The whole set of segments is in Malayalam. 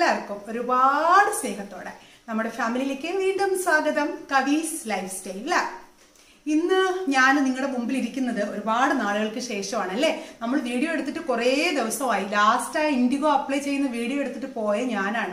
എല്ലാവർക്കും ഒരുപാട് സ്നേഹത്തോടെ നമ്മുടെ ഫാമിലിയിലേക്ക് വീണ്ടും സ്വാഗതം കവീസ് ലൈഫ് സ്റ്റൈൽ ഇന്ന് ഞാൻ നിങ്ങളുടെ മുമ്പിൽ ഇരിക്കുന്നത് ഒരുപാട് നാളുകൾക്ക് ശേഷമാണ് അല്ലേ നമ്മൾ വീഡിയോ എടുത്തിട്ട് കുറേ ദിവസമായി ലാസ്റ്റ് ആ ഇൻഡിഗോ അപ്ലൈ ചെയ്യുന്ന വീഡിയോ എടുത്തിട്ട് പോയ ഞാനാണ്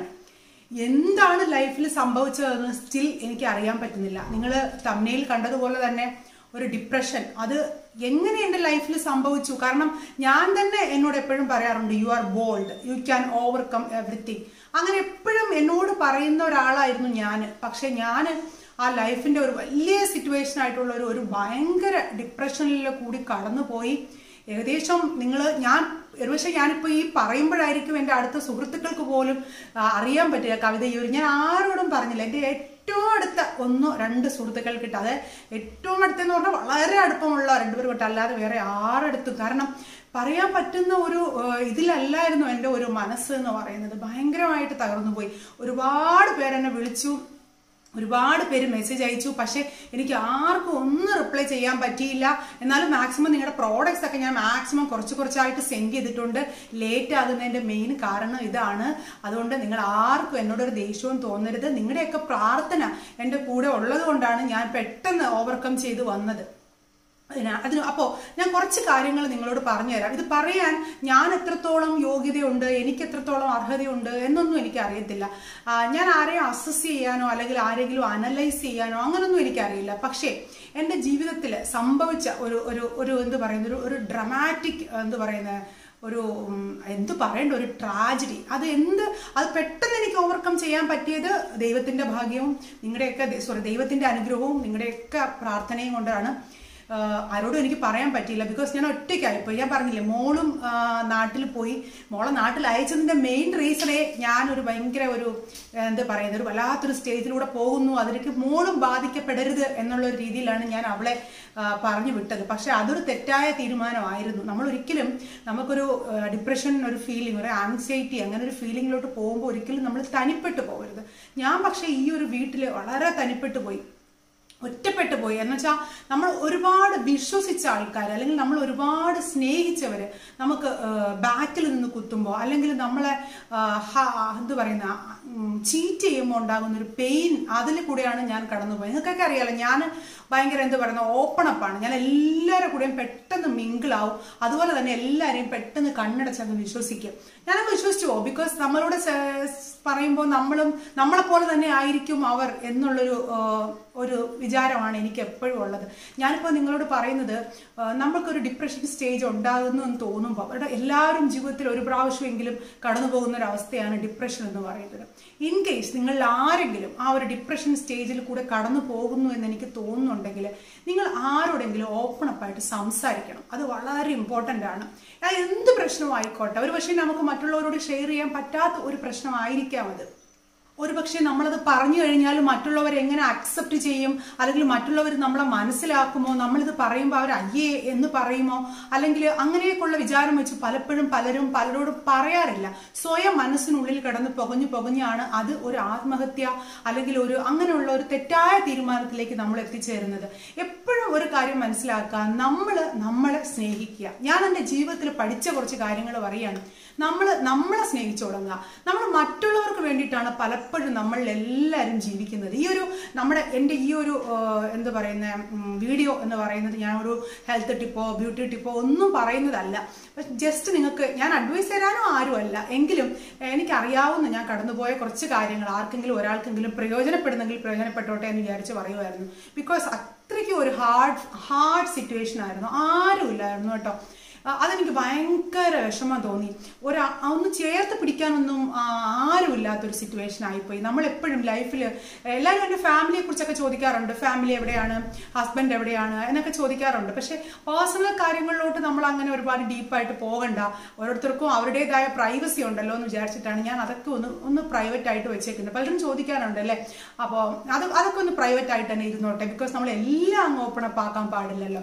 എന്താണ് ലൈഫിൽ സംഭവിച്ചതെന്ന് സ്റ്റിൽ എനിക്ക് അറിയാൻ പറ്റുന്നില്ല നിങ്ങൾ തമ്മനയിൽ കണ്ടതുപോലെ തന്നെ ഒരു ഡിപ്രഷൻ അത് എങ്ങനെ എൻ്റെ ലൈഫിൽ സംഭവിച്ചു കാരണം ഞാൻ തന്നെ എന്നോട് എപ്പോഴും പറയാറുണ്ട് you are bold you can overcome everything അങ്ങനെ എപ്പോഴും എന്നോട് പറയുന്ന ഒരാളായിരുന്നു ഞാൻ പക്ഷെ ഞാൻ ആ ലൈഫിന്റെ ഒരു വലിയ സിറ്റുവേഷൻ ആയിട്ടുള്ള ഒരു ഒരു ഭയങ്കര ഡിപ്രഷനിൽ കൂടി കടന്നുപോയി ഏകദേശം നിങ്ങൾ ഞാൻ ഒരുപക്ഷെ ഞാനിപ്പോൾ ഈ പറയുമ്പോഴായിരിക്കും എൻ്റെ അടുത്ത സുഹൃത്തുക്കൾക്ക് പോലും ആ, അറിയാൻ പറ്റുക കവിത ഈ ഒരു ഞാൻ ആരോടും പറഞ്ഞില്ല എൻ്റെ ഏറ്റവും അടുത്ത ഒന്നോ രണ്ട് സുഹൃത്തുക്കൾക്ക് കിട്ടും അത് ഏറ്റവും അടുത്തെന്ന് പറഞ്ഞാൽ വളരെ അടുപ്പമുള്ള രണ്ടുപേരും കിട്ടും അല്ലാതെ വേറെ ആരടുത്തും കാരണം പറയാൻ പറ്റുന്ന ഒരു ഏഹ്, ഇതിലല്ലായിരുന്നു എൻ്റെ ഒരു മനസ്സ് എന്ന് പറയുന്നത് ഭയങ്കരമായിട്ട് തകർന്നു പോയി ഒരുപാട് പേരെന്നെ വിളിച്ചു ഒരുപാട് പേര് മെസ്സേജ് അയച്ചു പക്ഷെ എനിക്ക് ആർക്കും ഒന്നും റിപ്ലൈ ചെയ്യാൻ പറ്റിയില്ല എന്നാലും മാക്സിമം നിങ്ങളുടെ പ്രോഡക്ട്സ് ഒക്കെ ഞാൻ മാക്സിമം കുറച്ച് കുറച്ചായിട്ട് സെൻഡ് ചെയ്തിട്ടുണ്ട് ലേറ്റ് ആകുന്നതിന്റെ മെയിൻ കാരണം ഇതാണ് അതുകൊണ്ട് നിങ്ങൾ ആർക്കും എന്നോടൊരു ദേഷ്യവും തോന്നരുത് നിങ്ങളുടെയൊക്കെ പ്രാർത്ഥന എൻ്റെ കൂടെ ഉള്ളത് കൊണ്ടാണ് ഞാൻ പെട്ടെന്ന് ഓവർകം ചെയ്ത് വന്നത് അതിന് അതിന് അപ്പോൾ ഞാൻ കുറച്ച് കാര്യങ്ങൾ നിങ്ങളോട് പറഞ്ഞുതരാം ഇത് പറയാൻ ഞാൻ എത്രത്തോളം യോഗ്യതയുണ്ട് എനിക്ക് എത്രത്തോളം അർഹതയുണ്ട് എന്നൊന്നും എനിക്ക് അറിയത്തില്ല ആ, ഞാൻ ആരെയും അസസ് ചെയ്യാനോ അല്ലെങ്കിൽ ആരെങ്കിലും അനലൈസ് ചെയ്യാനോ അങ്ങനൊന്നും എനിക്കറിയില്ല പക്ഷേ എൻ്റെ ജീവിതത്തിൽ സംഭവിച്ച ഒരു ഒരു ഒരു എന്ത് പറയുന്ന ഒരു ഒരു ഡ്രമാറ്റിക് എന്ത് പറയുന്ന ഒരു ഉം, എന്ത് പറയണ്ട ഒരു ട്രാജഡി അത് എന്ത് അത് പെട്ടെന്ന് എനിക്ക് ഓവർകം ചെയ്യാൻ പറ്റിയത് ദൈവത്തിന്റെ ഭാഗ്യവും നിങ്ങളുടെയൊക്കെ സോറി ദൈവത്തിന്റെ അനുഗ്രഹവും നിങ്ങളുടെയൊക്കെ പ്രാർത്ഥനയും കൊണ്ടാണ് ആഹ് ആരോടും എനിക്ക് പറയാൻ പറ്റിയില്ല ബിക്കോസ് ഞാൻ ഒറ്റയ്ക്കായിപ്പോയി ഞാൻ പറഞ്ഞില്ലേ മോളും ആഹ് നാട്ടിൽ പോയി മോളെ നാട്ടിൽ അയച്ചതിന്റെ മെയിൻ റീസണേ ഞാനൊരു ഭയങ്കര ഒരു ആഹ് എന്താ പറയുന്നത് ഒരു വല്ലാത്തൊരു സ്റ്റേജിലൂടെ പോകുന്നു അതിലേക്ക് മോളും ബാധിക്കപ്പെടരുത് എന്നുള്ള ഒരു രീതിയിലാണ് ഞാൻ അവളെ ആഹ് പറഞ്ഞു വിട്ടത് പക്ഷെ അതൊരു തെറ്റായ തീരുമാനമായിരുന്നു നമ്മൾ ഒരിക്കലും നമുക്കൊരു ഡിപ്രഷൻ ഒരു ഫീലിംഗ് ഒരു ആൻസൈറ്റി അങ്ങനെ ഒരു ഫീലിങ്ങിലോട്ട് പോകുമ്പോൾ ഒരിക്കലും നമ്മൾ തനിപ്പെട്ട് പോകരുത് ഞാൻ പക്ഷേ ഈ ഒരു വീട്ടിൽ വളരെ തനിപ്പെട്ട് പോയി ഒറ്റപ്പെട്ടു പോയി എന്ന് വെച്ചാൽ നമ്മൾ ഒരുപാട് വിശ്വസിച്ച ആൾക്കാർ അല്ലെങ്കിൽ നമ്മൾ ഒരുപാട് സ്നേഹിച്ചവർ നമുക്ക് ബാക്കിൽ നിന്ന് കുത്തുമ്പോൾ അല്ലെങ്കിൽ നമ്മളെ ആ, ഹ- എന്ത് പറയുന്ന ചീറ്റ് ചെയ്യുമ്പോൾ ഉണ്ടാകുന്ന ഒരു പെയിൻ അതിൽ കൂടെയാണ് ഞാൻ കടന്നുപോയത് നിങ്ങൾക്കൊക്കെ അറിയാലോ ഞാൻ ഭയങ്കര എന്ത് പറയുന്ന ഓപ്പൺ അപ്പാണ് ഞാൻ എല്ലാവരുടെ കൂടെയും പെട്ടെന്ന് മിങ്കിളാവും അതുപോലെ തന്നെ എല്ലാവരെയും പെട്ടെന്ന് കണ്ണടച്ചങ്ങ് വിശ്വസിക്കും ഞാനങ്ങ് വിശ്വസിച്ചു പോകും ബിക്കോസ് നമ്മളോട് പറയുമ്പോൾ നമ്മളും നമ്മളെ പോലെ തന്നെ ആയിരിക്കും അവർ എന്നുള്ളൊരു ആ, ഒരു വിചാരമാണ് എനിക്ക് എപ്പോഴും ഉള്ളത് ഞാനിപ്പോൾ നിങ്ങളോട് പറയുന്നത് ആ, നമ്മൾക്കൊരു ഡിപ്രഷൻ സ്റ്റേജ് ഉണ്ടാകുന്നു എന്ന് തോന്നുമ്പോൾ അവരുടെ എല്ലാവരും ജീവിതത്തിൽ ഒരു പ്രാവശ്യമെങ്കിലും കടന്നു പോകുന്ന ഒരു അവസ്ഥയാണ് ഡിപ്രഷൻ എന്ന് പറയുന്നത് ഇൻ കേസ് നിങ്ങൾ ആരെങ്കിലും ആ ഒരു ഡിപ്രഷൻ സ്റ്റേജിൽ കൂടെ കടന്നു പോകുന്നു എന്ന് എനിക്ക് തോന്നുന്നുണ്ടെങ്കിൽ നിങ്ങൾ ആരോടെങ്കിലും ഓപ്പൺ അപ്പായിട്ട് സംസാരിക്കണം അത് വളരെ ഇമ്പോർട്ടൻ്റ് ആണ് ആ എന്ത് പ്രശ്നമായിക്കോട്ടെ ഒരു പക്ഷേ നമുക്ക് മറ്റുള്ളവരോട് ഷെയർ ചെയ്യാൻ പറ്റാത്ത ഒരു പ്രശ്നമായിരിക്കാം അത് ഒരു പക്ഷേ നമ്മളത് പറഞ്ഞു കഴിഞ്ഞാൽ മറ്റുള്ളവർ എങ്ങനെ അക്സെപ്റ്റ് ചെയ്യും അല്ലെങ്കിൽ മറ്റുള്ളവർ നമ്മളെ മനസ്സിലാക്കുമോ നമ്മളിത് പറയുമ്പോൾ അവർ അയ്യേ എന്ന് പറയുമോ അല്ലെങ്കിൽ അങ്ങനെയൊക്കെയുള്ള വിചാരം വെച്ച് പലപ്പോഴും പലരും പലരോടും പറയാറില്ല സ്വയം മനസ്സിനുള്ളിൽ കിടന്ന് പുകഞ്ഞു പുകഞ്ഞാണ് അത് ഒരു ആത്മഹത്യ അല്ലെങ്കിൽ ഒരു അങ്ങനെയുള്ള ഒരു തെറ്റായ തീരുമാനത്തിലേക്ക് നമ്മൾ എത്തിച്ചേരുന്നത് എപ്പോഴും ഒരു കാര്യം മനസ്സിലാക്കുക നമ്മൾ നമ്മളെ സ്നേഹിക്കുക ഞാൻ എൻ്റെ ജീവിതത്തിൽ പഠിച്ച കുറച്ച് കാര്യങ്ങൾ പറയുകയാണ് നമ്മൾ നമ്മളെ സ്നേഹിച്ചു തുടങ്ങുക നമ്മൾ മറ്റുള്ളവർക്ക് വേണ്ടിയിട്ടാണ് പലപ്പോഴും നമ്മൾ എല്ലാവരും ജീവിക്കുന്നത് ഈ ഒരു നമ്മുടെ എൻ്റെ ഈ ഒരു ആഹ്, എന്താ പറയുന്ന ഉം, വീഡിയോ എന്ന് പറയുന്നത് ഞാൻ ഒരു ഹെൽത്ത് ടിപ്പോ ബ്യൂട്ടി ടിപ്പോ ഒന്നും പറയുന്നതല്ല ജസ്റ്റ് നിങ്ങൾക്ക് ഞാൻ അഡ്വൈസ് തരാനോ ആരും അല്ല എങ്കിലും എനിക്കറിയാവുന്ന ഞാൻ കടന്നുപോയ കുറച്ച് കാര്യങ്ങൾ ആർക്കെങ്കിലും ഒരാൾക്കെങ്കിലും പ്രയോജനപ്പെടുന്നെങ്കിൽ പ്രയോജനപ്പെട്ടോട്ടെ എന്ന് വിചാരിച്ച് പറയുമായിരുന്നു ബിക്കോസ് അത്രയ്ക്ക് ഒരു ഹാർഡ് ഹാർഡ് സിറ്റുവേഷൻ ആയിരുന്നു ആരും ഇല്ലായിരുന്നു കേട്ടോ ആ, അതെനിക്ക് ഭയങ്കര വിഷമം തോന്നി ഒരു ഒന്ന് ചേർത്ത് പിടിക്കാനൊന്നും ആ, ആരുമില്ലാത്തൊരു സിറ്റുവേഷൻ ആയിപ്പോയി നമ്മൾ എപ്പോഴും ലൈഫിൽ എല്ലാവരും എൻ്റെ ഫാമിലിയെ കുറിച്ചൊക്കെ ചോദിക്കാറുണ്ട് ഫാമിലി എവിടെയാണ് ഹസ്ബൻഡ് എവിടെയാണ് എന്നൊക്കെ ചോദിക്കാറുണ്ട് പക്ഷെ പേഴ്സണൽ കാര്യങ്ങളിലോട്ട് നമ്മൾ അങ്ങനെ ഒരുപാട് ഡീപ്പായിട്ട് പോകണ്ട ഓരോരുത്തർക്കും അവരുടേതായ പ്രൈവസി ഉണ്ടല്ലോ എന്ന് വിചാരിച്ചിട്ടാണ് ഞാൻ അതൊക്കെ ഒന്ന് ഒന്ന് പ്രൈവറ്റ് ആയിട്ട് വെച്ചേക്കുന്നത് പലരും ചോദിക്കാറുണ്ട് അല്ലേ അപ്പോൾ അത് അതൊക്കെ ഒന്ന് പ്രൈവറ്റ് ആയിട്ട് തന്നെ ഇരുന്നോട്ടെ ബിക്കോസ് നമ്മൾ എല്ലാം അങ്ങ് ഓപ്പൺ അപ്പ് ആക്കാൻ പാടില്ലല്ലോ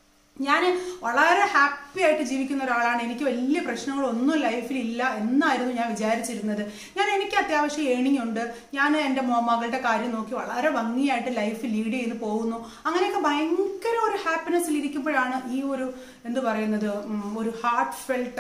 ഞാൻ വളരെ ഹാപ്പി ആയിട്ട് ജീവിക്കുന്ന ഒരാളാണ് എനിക്ക് വലിയ പ്രശ്നങ്ങളൊന്നും ലൈഫിൽ ഇല്ല എന്നായിരുന്നു ഞാൻ വിചാരിച്ചിരുന്നത് ഞാൻ എനിക്ക് അത്യാവശ്യം ഏണിംഗ് ഉണ്ട് ഞാൻ എൻ്റെ മോ മകളുടെ കാര്യം നോക്കി വളരെ ഭംഗിയായിട്ട് ലൈഫ് ലീഡ് ചെയ്ത് പോകുന്നു അങ്ങനെയൊക്കെ ഭയങ്കര ഒരു ഹാപ്പിനെസ്സിൽ ഇരിക്കുമ്പോഴാണ് ഈ ഒരു എന്ത് പറയുന്നത് ഉം, ഒരു ഹാർട്ട് ഫെൽട്ട്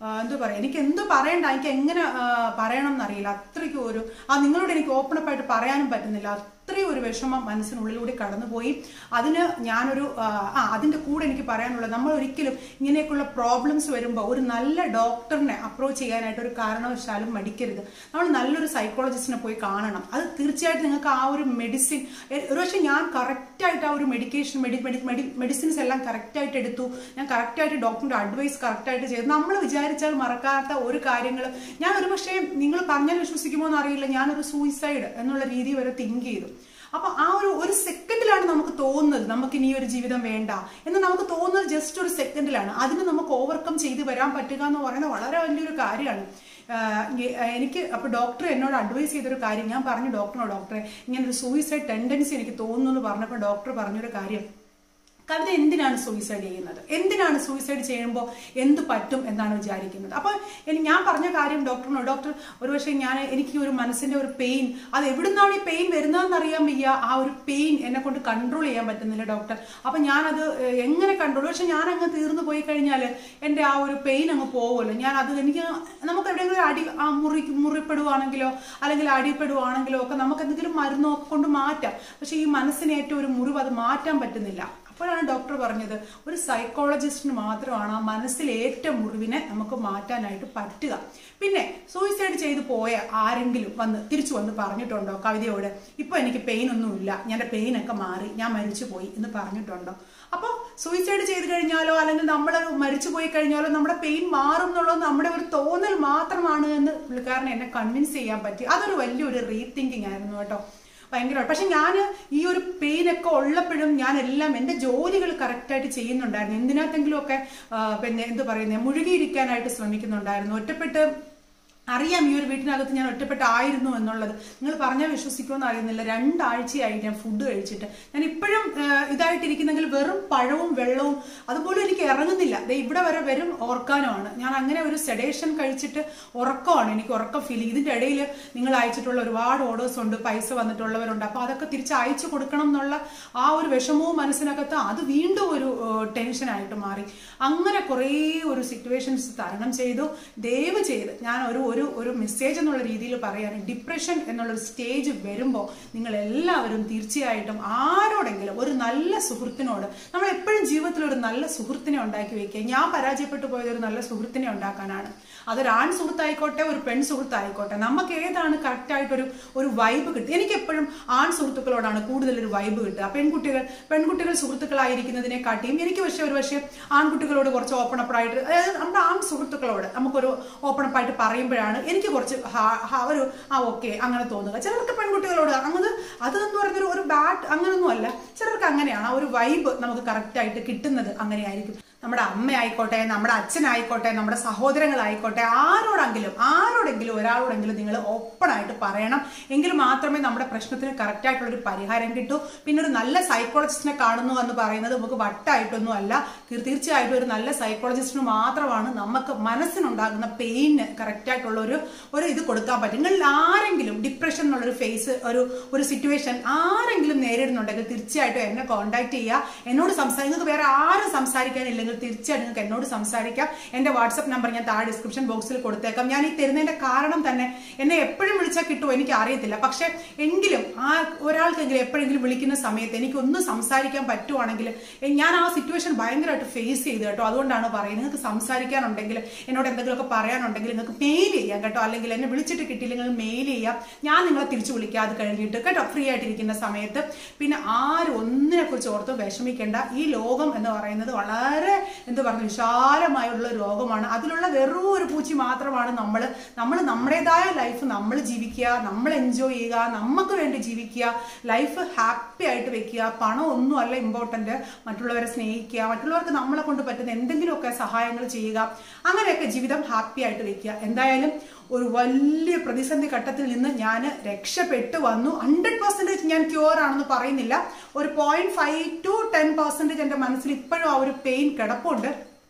ആ, എന്താ പറയുക എനിക്ക് എന്ത് പറയണ്ട എനിക്ക് എങ്ങനെ ആ, പറയണം എന്നറിയില്ല അത്രയ്ക്കും ഒരു ആ നിങ്ങളോട് എനിക്ക് ഓപ്പൺ അപ്പ് ആയിട്ട് പറയാനും പറ്റുന്നില്ല അത്രയും ഒരു വിഷമം മനസ്സിനുള്ളിലൂടെ കടന്നുപോയി അതിന് ഞാനൊരു ആ, ആ അതിന്റെ കൂടെ എനിക്ക് പറയാനുള്ളത് നമ്മൾ ഒരിക്കലും ഇങ്ങനെയൊക്കെയുള്ള പ്രോബ്ലംസ് വരുമ്പോൾ ഒരു നല്ല ഡോക്ടറിനെ അപ്രോച്ച് ചെയ്യാനായിട്ട് ഒരു കാരണവശാലും മടിക്കരുത് നമ്മൾ നല്ലൊരു സൈക്കോളജിസ്റ്റിനെ പോയി കാണണം അത് തീർച്ചയായിട്ടും നിങ്ങൾക്ക് ആ ഒരു മെഡിസിൻ ഒരുപക്ഷെ ഞാൻ കറക്റ്റായിട്ട് ആ ഒരു മെഡിക്കേഷൻ മെഡി മെഡി മെഡിസിൻസ് എല്ലാം കറക്റ്റായിട്ട് എടുത്തു ഞാൻ കറക്റ്റായിട്ട് ഡോക്ടറിന്റെ അഡ്വൈസ് കറക്റ്റായിട്ട് ചെയ്തു നമ്മൾ വിചാരിച്ചാൽ മറക്കാത്ത ഒരു കാര്യങ്ങൾ ഞാൻ ഒരു പക്ഷേ നിങ്ങൾ പറഞ്ഞാൽ വിശ്വസിക്കുമോ എന്ന് അറിയില്ല ഞാനൊരു സൂയിസൈഡ് എന്നുള്ള രീതി വരെ തിങ്ക് ചെയ്തു അപ്പൊ ആ ഒരു ഒരു സെക്കൻഡിലാണ് നമുക്ക് തോന്നുന്നത് നമുക്ക് ഇനി ഒരു ജീവിതം വേണ്ട എന്ന് നമുക്ക് തോന്നുന്നത് ജസ്റ്റ് ഒരു സെക്കൻഡിലാണ് അതിന് നമുക്ക് ഓവർകം ചെയ്ത് വരാൻ പറ്റുക എന്ന് പറയുന്നത് വളരെ വലിയൊരു കാര്യമാണ് ആഹ് എ- എനിക്ക് അപ്പൊ ഡോക്ടർ എന്നോട് അഡ്വൈസ് ചെയ്തൊരു കാര്യം ഞാൻ പറഞ്ഞു ഡോക്ടറിനോട് ഡോക്ടറെ ഇങ്ങനെ ഒരു സൂയിസൈഡ് ടെൻഡൻസി എനിക്ക് തോന്നുന്നു എന്ന് പറഞ്ഞപ്പോൾ ഡോക്ടർ പറഞ്ഞൊരു കാര്യം കവിത എന്തിനാണ് സൂയിസൈഡ് ചെയ്യുന്നത് എന്തിനാണ് സൂയിസൈഡ് ചെയ്യുമ്പോൾ എന്ത് പറ്റും എന്നാണ് വിചാരിക്കുന്നത് അപ്പോൾ എനി- ഞാൻ പറഞ്ഞ കാര്യം ഡോക്ടറിനോട് ഡോക്ടർ ഒരുപക്ഷെ ഞാൻ എനിക്ക് ഒരു മനസ്സിന്റെ ഒരു പെയിൻ അത് എവിടുന്നാണ് ഈ പെയിൻ വരുന്നതെന്ന് അറിയാൻ വയ്യ ആ ഒരു പെയിൻ എന്നെ കൊണ്ട് കൺട്രോൾ ചെയ്യാൻ പറ്റുന്നില്ല ഡോക്ടർ അപ്പൊ ഞാനത് ഏഹ്, എങ്ങനെ കൺട്രോൾ പക്ഷെ ഞാൻ അങ്ങ് തീർന്നു പോയി കഴിഞ്ഞാൽ എൻ്റെ ആ ഒരു പെയിൻ അങ്ങ് പോകുമല്ലോ ഞാൻ അത് എനിക്ക് നമുക്ക് എവിടെയെങ്കിലും അടി ആ മുറി മുറിപ്പെടുവാണെങ്കിലോ അല്ലെങ്കിൽ അടിപ്പെടുവാണെങ്കിലോ ഒക്കെ നമുക്ക് എന്തെങ്കിലും മരുന്നോ ഒക്കെ കൊണ്ട് മാറ്റാം പക്ഷെ ഈ മനസ്സിന് ഏറ്റവും ഒരു മുറിവ് അത് മാറ്റാൻ പറ്റുന്നില്ല അപ്പോഴാണ് ഡോക്ടർ പറഞ്ഞത് ഒരു സൈക്കോളജിസ്റ്റിന് മാത്രമാണ് ആ മനസ്സിൽ ഏറ്റവും മുറിവിനെ നമുക്ക് മാറ്റാനായിട്ട് പറ്റുക പിന്നെ സൂയിസൈഡ് ചെയ്ത് പോയ ആരെങ്കിലും വന്ന് തിരിച്ചു വന്ന് പറഞ്ഞിട്ടുണ്ടോ കവിതയോട് ഇപ്പൊ എനിക്ക് പെയിൻ ഒന്നുമില്ല എൻ്റെ പെയിൻ ഒക്കെ മാറി ഞാൻ മരിച്ചു പോയി എന്ന് പറഞ്ഞിട്ടുണ്ടോ അപ്പോൾ സൂയിസൈഡ് ചെയ്ത് കഴിഞ്ഞാലോ അല്ലെങ്കിൽ നമ്മൾ മരിച്ചു പോയി കഴിഞ്ഞാലോ നമ്മുടെ പെയിൻ മാറും എന്നുള്ളത് നമ്മുടെ ഒരു തോന്നൽ മാത്രമാണ് എന്ന് പുള്ളിക്കാരനെ എന്നെ കൺവിൻസ് ചെയ്യാൻ പറ്റി അതൊരു വലിയൊരു റീതിങ്കിങ് ആയിരുന്നു കേട്ടോ ഭയങ്കരമായിട്ട് പക്ഷെ ഞാൻ ഈ ഒരു പെയിൻ ഒക്കെ ഉള്ളപ്പോഴും ഞാൻ എല്ലാം എൻ്റെ ജോലികൾ കറക്റ്റായിട്ട് ചെയ്യുന്നുണ്ടായിരുന്നു എന്തിനകത്തെങ്കിലും ഒക്കെ ആ, പിന്നെ എന്ത് പറയുന്നത് മുഴുകിയിരിക്കാനായിട്ട് ശ്രമിക്കുന്നുണ്ടായിരുന്നു ഒറ്റപ്പെട്ട് അറിയാം ഈ ഒരു വീട്ടിനകത്ത് ഞാൻ ഒറ്റപ്പെട്ടായിരുന്നു എന്നുള്ളത് നിങ്ങൾ പറഞ്ഞാൽ വിശ്വസിക്കുമെന്ന് അറിയുന്നില്ല രണ്ടാഴ്ചയായി ഞാൻ ഫുഡ് കഴിച്ചിട്ട് ഞാൻ ഇപ്പോഴും ഇതായിട്ടിരിക്കുന്നെങ്കിൽ വെറും പഴവും വെള്ളവും അതുപോലും എനിക്ക് ഇറങ്ങുന്നില്ല ദേ ഇവിടെ വരെ വരും ഓർക്കാനുമാണ് ഞാൻ അങ്ങനെ ഒരു സെഡേഷൻ കഴിച്ചിട്ട് ഉറക്കമാണ് എനിക്ക് ഉറക്കം ഫീൽ ഇതിന്റെ ഇടയിൽ നിങ്ങൾ അയച്ചിട്ടുള്ള ഒരുപാട് ഓർഡേഴ്സ് ഉണ്ട് പൈസ വന്നിട്ടുള്ളവരുണ്ട് അപ്പൊ അതൊക്കെ തിരിച്ച് അയച്ചു കൊടുക്കണം എന്നുള്ള ആ ഒരു വിഷമവും മനസ്സിനകത്ത് അത് വീണ്ടും ഒരു ടെൻഷനായിട്ട് മാറി അങ്ങനെ കുറേ ഒരു സിറ്റുവേഷൻസ് തരണം ചെയ്തു ദയവ് ചെയ്ത് ഞാൻ ഒരു ഒരു ഒരു മെസ്സേജ് എന്നുള്ള രീതിയിൽ പറയാണ് ഡിപ്രഷൻ എന്നുള്ളൊരു സ്റ്റേജ് വരുമ്പോൾ നിങ്ങൾ എല്ലാവരും തീർച്ചയായിട്ടും ആരോടെങ്കിലും ഒരു നല്ല സുഹൃത്തിനോട് നമ്മൾ എപ്പോഴും ജീവിതത്തിൽ ഒരു നല്ല സുഹൃത്തിനെ ഉണ്ടാക്കി വെക്കുക ഞാൻ പരാജയപ്പെട്ടു പോയത് ഒരു നല്ല സുഹൃത്തിനെ ഉണ്ടാക്കാനാണ് അതൊരു ആൺ സുഹൃത്തായിക്കോട്ടെ ഒരു പെൺ സുഹൃത്തായിക്കോട്ടെ നമുക്ക് ഏതാണ് കറക്റ്റ് ആയിട്ടൊരു ഒരു വൈബ് കിട്ടും എനിക്ക് എപ്പോഴും ആൺ സുഹൃത്തുക്കളോടാണ് കൂടുതൽ ഒരു വൈബ് കിട്ടുക പെൺകുട്ടികൾ പെൺകുട്ടികൾ സുഹൃത്തുക്കളായിരിക്കുന്നതിനെക്കാട്ടിയും എനിക്ക് പക്ഷേ ഒരു പക്ഷേ ആൺകുട്ടികളോട് കുറച്ച് ഓപ്പൺ അപ്പ് ആയിട്ട് അതായത് നമ്മുടെ ആൺ സുഹൃത്തുക്കളോട് നമുക്കൊരു ഓപ്പൺ അപ്പ് ആയിട്ട് പറയുമ്പോഴാണ് എനിക്ക് കുറച്ച് ഹാ- ഹാ- ഒരു ആ ഓക്കെ അങ്ങനെ തോന്നുക ചിലർക്ക് പെൺകുട്ടികളോട് അങ്ങനെ അതെന്ന് പറയുന്നൊരു ഒരു ബാഡ് അങ്ങനൊന്നും അല്ല ചിലർക്ക് അങ്ങനെയാണ് ആ ഒരു വൈബ് നമുക്ക് കറക്റ്റ് ആയിട്ട് കിട്ടുന്നത് അങ്ങനെയായിരിക്കും നമ്മുടെ അമ്മയായിക്കോട്ടെ നമ്മുടെ അച്ഛനായിക്കോട്ടെ നമ്മുടെ സഹോദരങ്ങളായിക്കോട്ടെ ആരോടെങ്കിലും ആരോടെങ്കിലും ഒരാളോടെങ്കിലും നിങ്ങൾ ഓപ്പൺ ആയിട്ട് പറയണം എങ്കിൽ മാത്രമേ നമ്മുടെ പ്രശ്നത്തിന് കറക്റ്റ് ആയിട്ടുള്ള ഒരു പരിഹാരം കിട്ടൂ പിന്നെ ഒരു നല്ല സൈക്കോളജിസ്റ്റിനെ കാണുന്നു എന്ന് പറയുന്നത് നമുക്ക് വട്ടായിട്ടൊന്നും അല്ല തീർ- തീർച്ചയായിട്ടും ഒരു നല്ല സൈക്കോളജിസ്റ്റിന് മാത്രമാണ് നമുക്ക് മനസ്സിനുണ്ടാകുന്ന പെയിന് കറക്റ്റ് ആയിട്ടുള്ള ഒരു ഒരു ഇത് കൊടുക്കാൻ പറ്റും നിങ്ങൾ ആരെങ്കിലും ഡിപ്രഷൻ എന്നുള്ളൊരു ഫേസ് ഒരു ഒരു സിറ്റുവേഷൻ ആരെങ്കിലും നേരിടുന്നുണ്ടെങ്കിൽ തീർച്ചയായിട്ടും എന്നെ കോൺടാക്ട് ചെയ്യുക എന്നോട് സംസാരിക്കുക നിങ്ങൾക്ക് വേറെ ആരും സംസാരിക്കാനില്ലെങ്കിൽ തീർച്ചയായിട്ടും നിങ്ങൾക്ക് എന്നോട് സംസാരിക്കാം എന്റെ വാട്സപ്പ് നമ്പർ ഞാൻ താഴെ ഡിസ്ക്രിപ്ഷൻ ബോക്സിൽ കൊടുത്തേക്കാം ഞാൻ ഈ തരുന്നതിന്റെ കാരണം തന്നെ എന്നെ എപ്പോഴും വിളിച്ചാൽ കിട്ടുമോ എനിക്ക് അറിയത്തില്ല പക്ഷെ എങ്കിലും ആ ഒരാൾക്കെങ്കിലും എപ്പോഴെങ്കിലും വിളിക്കുന്ന സമയത്ത് എനിക്ക് ഒന്ന് സംസാരിക്കാൻ പറ്റുവാണെങ്കിൽ എ- ഞാൻ ആ സിറ്റുവേഷൻ ഭയങ്കരമായിട്ട് ഫേസ് ചെയ്ത് കേട്ടോ അതുകൊണ്ടാണ് പറയുന്നത് നിങ്ങൾക്ക് സംസാരിക്കാനുണ്ടെങ്കിൽ എന്നോട് എന്തെങ്കിലുമൊക്കെ പറയാനുണ്ടെങ്കിൽ നിങ്ങൾക്ക് മെയിൽ ചെയ്യാം കേട്ടോ അല്ലെങ്കിൽ എന്നെ വിളിച്ചിട്ട് കിട്ടിയില്ലെങ്കിൽ മെയിൽ ചെയ്യാം ഞാൻ നിങ്ങളെ തിരിച്ചു വിളിക്കാം അത് കഴിഞ്ഞിട്ട് കേട്ടോ ഫ്രീ ആയിട്ടിരിക്കുന്ന സമയത്ത് പിന്നെ ആരും ഒന്നിനെ കുറിച്ച് ഓർത്ത് വിഷമിക്കേണ്ട ഈ ലോകം എന്ന് പറയുന്നത് വളരെ എന്ത് പറഞ്ഞു വിശാലമായുള്ള ലോകമാണ് അതിലുള്ള വെറും ഒരു പൂച്ചി മാത്രമാണ് നമ്മൾ നമ്മൾ നമ്മുടേതായ ലൈഫ് നമ്മൾ ജീവിക്കുക നമ്മൾ എൻജോയ് ചെയ്യുക നമുക്ക് വേണ്ടി ജീവിക്കുക ലൈഫ് ഹാപ്പി ആയിട്ട് വെക്കുക പണം ഒന്നും അല്ല ഇമ്പോർട്ടന്റ് മറ്റുള്ളവരെ സ്നേഹിക്കുക മറ്റുള്ളവർക്ക് നമ്മളെ കൊണ്ട് പറ്റുന്ന എന്തെങ്കിലുമൊക്കെ സഹായങ്ങൾ ചെയ്യുക അങ്ങനെയൊക്കെ ജീവിതം ഹാപ്പി ആയിട്ട് വെക്കുക എന്തായാലും ഒരു വലിയ പ്രതിസന്ധി ഘട്ടത്തിൽ നിന്ന് ഞാൻ രക്ഷപ്പെട്ടു വന്നു ഹൺഡ്രഡ് പെർസെൻറ്റേജ് ഞാൻ ക്യൂർ ആണെന്ന് പറയുന്നില്ല ഒരു point five to ten percentage എൻ്റെ മനസ്സിൽ ഇപ്പോഴും ആ ഒരു പെയിൻ കിടപ്പുണ്ട്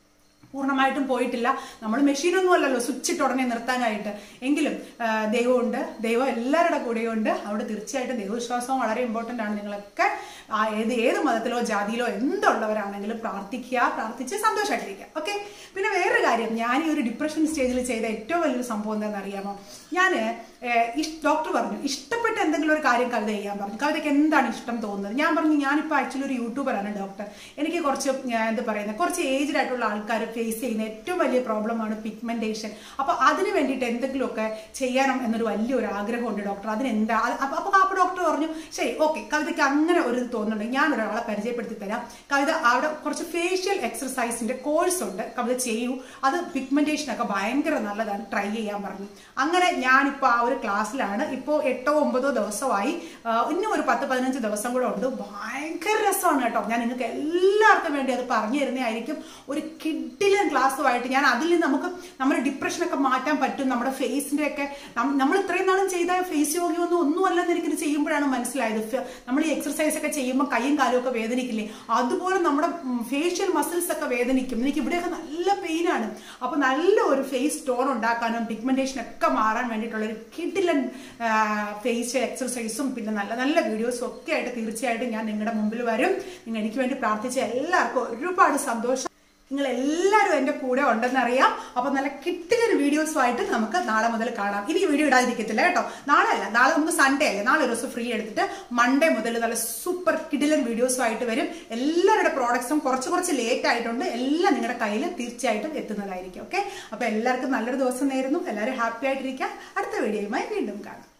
പൂർണ്ണമായിട്ടും പോയിട്ടില്ല നമ്മൾ മെഷീനൊന്നും അല്ലല്ലോ സ്വിച്ച് ഇട്ട് ഉടനെ നിർത്താനായിട്ട് എങ്കിലും ആ, ദൈവമുണ്ട് ദൈവം എല്ലാവരുടെ കൂടെയുണ്ട് അവിടെ തീർച്ചയായിട്ടും ദൈവവിശ്വാസവും വളരെ ഇമ്പോർട്ടൻ്റ് ആണ് നിങ്ങളൊക്കെ ആ ഏത് ഏത് മതത്തിലോ ജാതിയിലോ എന്തുള്ളവരാണെങ്കിലും പ്രാർത്ഥിക്കുക പ്രാർത്ഥിച്ച് സന്തോഷമായിട്ടിരിക്കുക ഓക്കെ പിന്നെ വേറൊരു കാര്യം ഞാൻ ഈ ഒരു ഡിപ്രഷൻ സ്റ്റേജിൽ ചെയ്ത ഏറ്റവും വലിയൊരു സംഭവം എന്താണെന്ന് അറിയാമോ ഞാൻ ഡോക്ടർ പറഞ്ഞു ഇഷ്ടപ്പെട്ട എന്തെങ്കിലും ഒരു കാര്യം കവിത ചെയ്യാൻ പറഞ്ഞു കവിതയ്ക്ക് എന്താണ് ഇഷ്ടം തോന്നുന്നത് ഞാൻ പറഞ്ഞു ഞാനിപ്പോൾ ആക്ച്വലി ഒരു യൂട്യൂബറാണ് ഡോക്ടർ എനിക്ക് കുറച്ച് ഞാൻ എന്താ പറയുന്നത് കുറച്ച് ഏജ്ഡ് ആയിട്ടുള്ള ആൾക്കാർ ഫേസ് ചെയ്യുന്ന ഏറ്റവും വലിയ പ്രോബ്ലമാണ് പിഗ്മെന്റേഷൻ അപ്പോൾ അതിന് വേണ്ടിയിട്ട് എന്തെങ്കിലുമൊക്കെ ചെയ്യണം എന്നൊരു വലിയൊരു ആഗ്രഹമുണ്ട് ഡോക്ടർ അതിനെന്താ അപ്പോൾ അപ്പോൾ അപ്പോൾ ഡോക്ടർ പറഞ്ഞു ശരി ഓക്കെ കവിതയ്ക്ക് അങ്ങനെ ഒരു ഇത് തോന്നുന്നുണ്ട് ഞാൻ ഒരാളെ പരിചയപ്പെടുത്തി തരാം കവിത അവിടെ കുറച്ച് ഫേഷ്യൽ എക്സർസൈസിന്റെ കോഴ്സ് ഉണ്ട് കവിത ചെയ്യൂ അത് പിഗ്മെന്റേഷൻ ഒക്കെ ഭയങ്കര നല്ലതാണ് ട്രൈ ചെയ്യാൻ പറഞ്ഞു അങ്ങനെ ഞാനിപ്പോൾ ആ ഒരു ക്ലാസ്സിലാണ് ഇപ്പോൾ എട്ടോ ഒമ്പതോ ദിവസമായി ആ, ഇന്നും ഒരു പത്ത് പതിനഞ്ച് ദിവസം കൂടെ ഉണ്ട് ഭയങ്കര രസമാണ് കേട്ടോ ഞാൻ നിങ്ങൾക്ക് എല്ലാവർക്കും വേണ്ടി അത് പറഞ്ഞു തരുന്നതായിരിക്കും ഒരു കിഡിലൻ ക്ലാസ്സുമായിട്ട് ഞാൻ അതിൽ നിന്ന് നമുക്ക് നമ്മുടെ ഡിപ്രഷനൊക്കെ മാറ്റാൻ പറ്റും നമ്മുടെ ഫേസിന്റെ ഒക്കെ നം- നമ്മൾ ഇത്രയും നാളും ചെയ്ത ഫേസ് യോഗയൊന്നും ഒന്നും അല്ലെന്ന് എനിക്കിത് ചെയ്യുമ്പോഴാണ് മനസ്സിലായത് ഫ- നമ്മൾ ഈ എക്സർസൈസ് ഒക്കെ ചെയ്യുമ്പോൾ കൈയും കാലും ഒക്കെ വേദനിക്കില്ലേ അതുപോലെ നമ്മുടെ ഫേഷ്യൽ മസിൽസ് ഒക്കെ വേദനിക്കും എനിക്ക് ഇവിടെയൊക്കെ നല്ല പെയിനാണ് അപ്പൊ നല്ല ഒരു ഫേസ് ടോൺ ഉണ്ടാക്കാനും പിഗ്മെന്റേഷൻ ഒക്കെ മാറാൻ വേണ്ടിയിട്ടുള്ള ഒരു കിഡിലൻ ഫേഷ്യൽ എക്സർസൈസും പിന്നെ നല്ല നല്ല വീഡിയോസും ഒക്കെ ആയിട്ട് തീർച്ചയായിട്ടും ഞാൻ നിങ്ങളുടെ മുമ്പിൽ വരും നിങ്ങൾ എനിക്ക് വേണ്ടി പ്രാർത്ഥിച്ച എല്ലാവർക്കും ഒരുപാട് സന്തോഷം നിങ്ങൾ എല്ലാവരും എൻ്റെ കൂടെ ഉണ്ടെന്നറിയാം അപ്പൊ നല്ല കിട്ടിയൊരു വീഡിയോസുമായിട്ട് നമുക്ക് നാളെ മുതൽ കാണാം ഇനി വീഡിയോ ഇടാതിരിക്കത്തില്ല കേട്ടോ നാളെ അല്ല നാളെ നമുക്ക് സൺഡേ അല്ലേ നാളെ ഒരു ദിവസം ഫ്രീ എടുത്തിട്ട് മൺഡേ മുതൽ നല്ല സൂപ്പർ കിഡിലൻ വീഡിയോസുമായിട്ട് വരും എല്ലാവരുടെ പ്രോഡക്ട്സും കുറച്ച് കുറച്ച് ലേറ്റ് ആയിട്ടുണ്ട് എല്ലാം നിങ്ങളുടെ കയ്യിൽ തീർച്ചയായിട്ടും എത്തുന്നതായിരിക്കും ഓക്കെ അപ്പൊ എല്ലാവർക്കും നല്ലൊരു ദിവസം നേരുന്നു എല്ലാവരും ഹാപ്പി ആയിട്ടിരിക്കുക അടുത്ത വീഡിയോയുമായി വീണ്ടും കാണാം